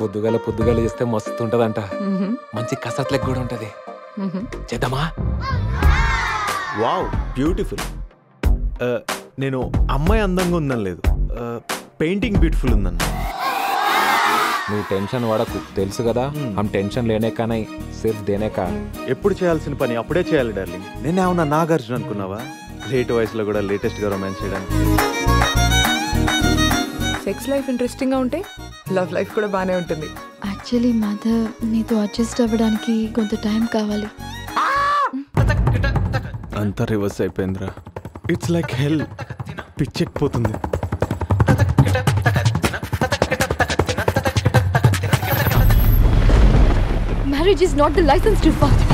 పొద్దుగాల పొద్దుగాల చేస్తే మస్తు ఉంటదంట మంచి కసరత్ లెక్క కూడా ఉంటది చేద్దామా వావ్ బ్యూటిఫుల్ నేను అమ్మాయి అందంగా ఉందని లేదు పెయింటింగ్ బ్యూటిఫుల్ ఉందన్న నువ్వు టెన్షన్ పడకు తెలుసు కదా హమ్ టెన్షన్ లేనే కానీ సిర్ఫ్ దేనే కా ఎప్పుడు చేయాల్సిన పని అప్పుడే చేయాలి డార్లింగ్ నేనేమన్నా నాగార్జున అనుకున్నావా లేట్ వయసులో కూడా లేటెస్ట్గా రొమాన్స్ చేయడానికి సెక్స్ లైఫ్ ఇంట్రెస్టింగ్ గా ఉంటే లవ్ లైఫ్ కూడా బానే ఉంటుంది యాక్చువల్లీ మదర్ నీతో అడ్జస్ట్ అవ్వడానికి కొంత టైం కావాలి అంతా రివర్స్ అయిపోయిందిరా ఇట్స్ లైక్ హెల్ పిచ్చెక్కిపోతుంది marriage is not the license to fast